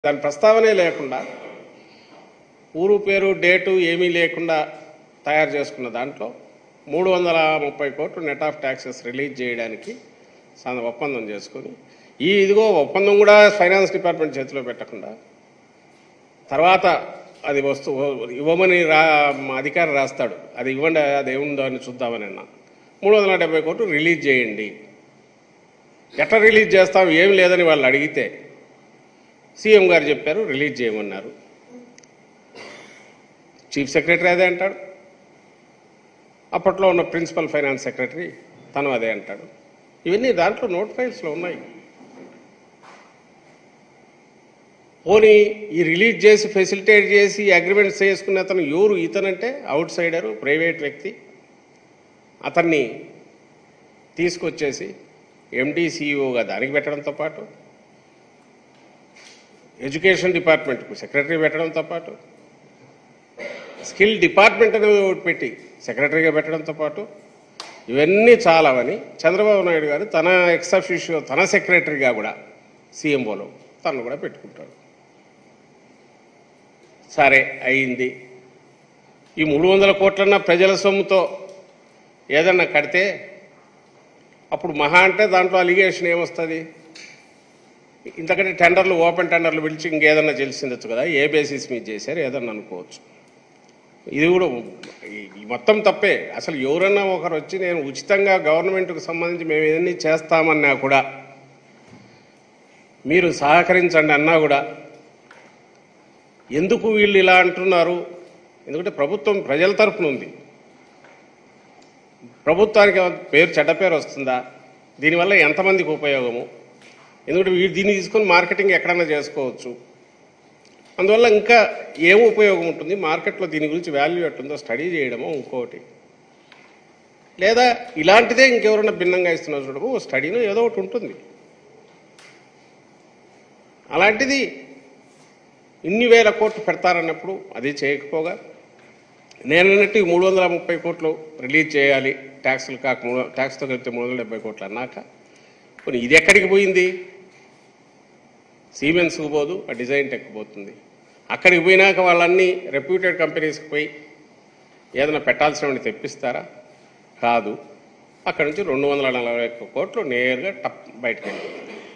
దాని ప్రస్తావనే లేకుండా ఊరు పేరు డేటు ఏమీ లేకుండా తయారు చేసుకున్న దాంట్లో మూడు వందల ముప్పై కోట్లు నెట్ ఆఫ్ ట్యాక్సెస్ రిలీజ్ చేయడానికి సన- ఒప్పందం చేసుకొని ఈ ఇదిగో ఒప్పందం కూడా ఫైనాన్స్ డిపార్ట్మెంట్ చేతిలో పెట్టకుండా తర్వాత అది వస్తు ఇవ్వమని రా మా అధికారి రాస్తాడు అది ఇవ్వండి అది ఏముందో అని చూద్దామని అన్నా మూడు వందల డెబ్బై కోట్లు రిలీజ్ చేయండి ఎట్లా రిలీజ్ చేస్తాం ఏం లేదని వాళ్ళు అడిగితే సీఎం గారు చెప్పారు రిలీజ్ చేయమన్నారు చీఫ్ సెక్రటరీ అదే అంటాడు అప్పట్లో ఉన్న ప్రిన్సిపల్ ఫైనాన్స్ సెక్రటరీ తను అదే అంటాడు ఇవన్నీ దాంట్లో నోట్ ఫైల్స్లో ఉన్నాయి పోనీ ఈ రిలీజ్ చేసి ఫెసిలిటేట్ చేసి అగ్రిమెంట్స్ చేసుకునే అతను ఎవరు ఇతనంటే అవుట్ సైడరు ప్రైవేట్ వ్యక్తి అతన్ని తీసుకొచ్చేసి ఎండి సిఇఓగా దానికి పెట్టడంతో పాటు ఎడ్యుకేషన్ డిపార్ట్మెంట్కు సెక్రటరీ పెట్టడంతో పాటు స్కిల్ డిపార్ట్మెంట్ అనేది ఒకటి పెట్టి సెక్రటరీగా పెట్టడంతో పాటు ఇవన్నీ చాలవని చంద్రబాబు నాయుడు గారు తన ఎక్స్ అఫీషియో తన సెక్రటరీగా కూడా సీఎంఓలో తను కూడా పెట్టుకుంటాడు సరే అయింది ఈ మూడు వందల కోట్లన్న ప్రజల సొమ్ముతో ఏదన్నా కడితే అప్పుడు మహా అంటే దాంట్లో అలిగేషన్ ఏమొస్తుంది ఇంతకంటే టెండర్లు ఓపెన్ టెండర్లు పిలిచి ఇంకేదన్నా తెలిసిందచ్చు కదా ఏ బేసిస్ మీద చేశారు ఏదన్నా అనుకోవచ్చు ఇది కూడా ఈ- ఈ మొత్తం తప్పే అసలు ఎవరన్నా ఒకరు వచ్చి నేను ఉచితంగా గవర్నమెంట్కు సంబంధించి మేము ఏదన్నీ చేస్తామన్నా కూడా మీరు సహకరించండి అన్నా కూడా ఎందుకు వీళ్ళు ఇలా అంటున్నారు ఎందుకంటే ప్రభుత్వం ప్రజల తరపున ఉంది ప్రభుత్వానికి ఏమైనా పేరు చెడ్డ పేరు వస్తుందా దీనివల్ల ఎంతమందికి ఉపయోగము ఎందుకంటే వీడు దీన్ని తీసుకొని మార్కెటింగ్ ఎక్కడన్నా చేసుకోవచ్చు అందువల్ల ఇంకా ఏం ఉపయోగం ఉంటుంది మార్కెట్లో దీని గురించి వాల్యూ ఎట్టుందో స్టడీ చేయడమో ఇంకోటి లేదా ఇలాంటిదే ఇంకెవరైనా భిన్నంగా ఇస్తున్నారు చూడము ఓ స్టడీనో ఏదో ఒకటి ఉంటుంది అలాంటిది ఇన్ని వేల కోట్లు పెడతారన్నప్పుడు అది చేయకపోగా నేను అన్నట్టు ఈ మూడు వందల ముప్పై కోట్లు రిలీజ్ చేయాలి ట్యాక్సులు కాక మూడు ట్యాక్స్తో కలిపితే మూడు వందల డెబ్బై కోట్లు అన్నాక పోనీ ఇది ఎక్కడికి పోయింది సీమెన్స్కి పోదు ఆ డిజైన్ టెక్కిపోతుంది అక్కడికి పోయినాక వాళ్ళన్నీ రెప్యూటెడ్ కంపెనీస్కి పోయి ఏదైనా పెట్టాల్సినవి తెప్పిస్తారా కాదు అక్కడ నుంచి రెండు వందల నలభై ఒక్క కోట్లు నేరుగా టప్ బయటకు వెళ్ళిపోతుంది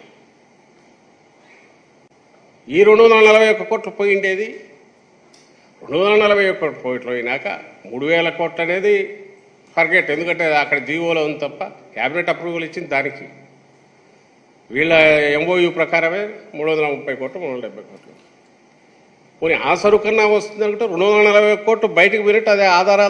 ఈ రెండు వందల నలభై ఒక్క కోట్లు పోయిండేది రెండు వందల నలభై ఒక్క కోట్లు పోయినాక మూడు వేల కోట్లు అనేది ఫర్గెట్ ఎందుకంటే అక్కడ జీవోలో ఉంది తప్ప క్యాబినెట్ అప్రూవల్ ఇచ్చింది దానికి వీళ్ళ ఎంఓయూ ప్రకారమే మూడు వందల ముప్పై కోట్లు మూడు వందల డెబ్బై కోట్లు పోనీ ఆ సరుకన్నా వస్తుంది అనుకుంటే రెండు వందల నలభై కోట్లు బయటకు పోయినట్టు అదే ఆధారాలు